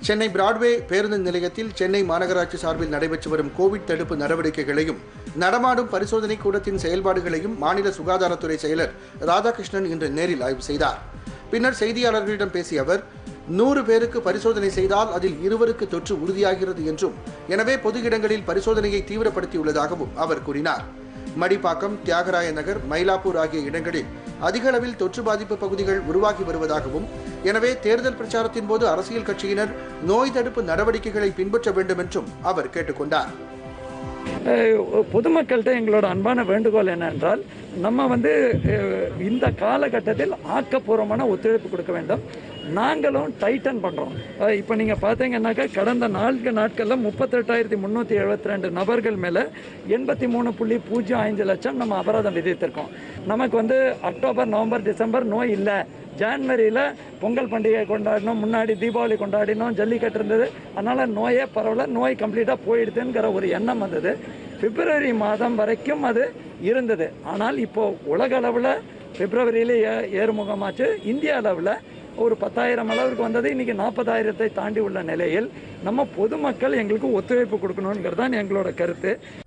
Chennai Broadway பேருந்து நிலையத்தில் சென்னை மாநகராட்சி சார்பில் நடைபெற்று வரும் கோவிட் தடுப்பு நடவடிக்கைகளையும் நடமாடும் பரிசோதனை கூடத்தின் செயல்பாடுகளையும் மாநில சுகாதாரத்துறை செயலர் ராதாகிருஷ்ணன் இன்று நேரில் ஆய்வு செய்தார் பின்னர் செய்தியாளர்களிடம் பேசிய அவர் நூறு பேருக்கு பரிசோதனை செய்தால் அதில் இருவருக்கு தொற்று உறுதியாகிறது என்றும் எனவே பொது இடங்களில் பரிசோதனையை தீவிரப்படுத்தியுள்ளதாகவும் அவர் கூறினார் மடிப்பாக்கம் தியாகராய நகர் மயிலாப்பூர் ஆகிய இடங்களில் அதிக அளவில் தொற்று பாதிப்பு பகுதிகள் உருவாகி வருவதாகவும் எனவே தேர்தல் பிரச்சாரத்தின் போது அரசியல் கட்சியினர் நோய் தடுப்பு நடவடிக்கைகளை பின்பற்ற வேண்டும் என்றும் அவர் கேட்டுக்கொண்டார் அஹ் பொதுமக்கள்கிட்ட எங்களோட அன்பான வேண்டுகோள் என்னென்றால் நம்ம வந்து அஹ், இந்த காலகட்டத்தில் ஆக்கப்பூர்வமான ஒத்துழைப்பு கொடுக்க வேண்டும் நாங்களும் டைட்டன் பண்ணுறோம் இப்போ நீங்கள் பார்த்தீங்கன்னாக்கா கடந்த நான்கு நாட்களில் முப்பத்தெட்டாயிரத்தி முந்நூற்றி எழுபத்தி ரெண்டு நபர்கள் மேலே எண்பத்தி மூணு புள்ளி பூஜ்ஜியம் ஐந்து லட்சம் நம்ம அபராதம் விதித்திருக்கோம் நமக்கு வந்து அக்டோபர் நவம்பர் டிசம்பர் நோய் இல்லை ஜான்வரியில் பொங்கல் பண்டிகை கொண்டாடினோம் முன்னாடி தீபாவளி கொண்டாடினோம் ஜல்லிக்கட்டு இருந்தது அதனால் நோயே பரவல நோய் கம்ப்ளீட்டாக போயிடுதுங்கிற ஒரு எண்ணம் வந்தது பிப்ரவரி மாதம் வரைக்கும் அது இருந்தது ஆனால் இப்போ உலக அளவில் பிப்ரவரியிலே ஏ ஏறுமுகமாச்சு இந்திய அளவில் ஒரு பத்தாயிரம் அளவிற்கு வந்தது இன்றைக்கி நாற்பதாயிரத்தை தாண்டி உள்ள நிலையில் நம்ம பொதுமக்கள் எங்களுக்கு ஒத்துழைப்பு கொடுக்கணுங்கிறது தான் எங்களோட கருத்து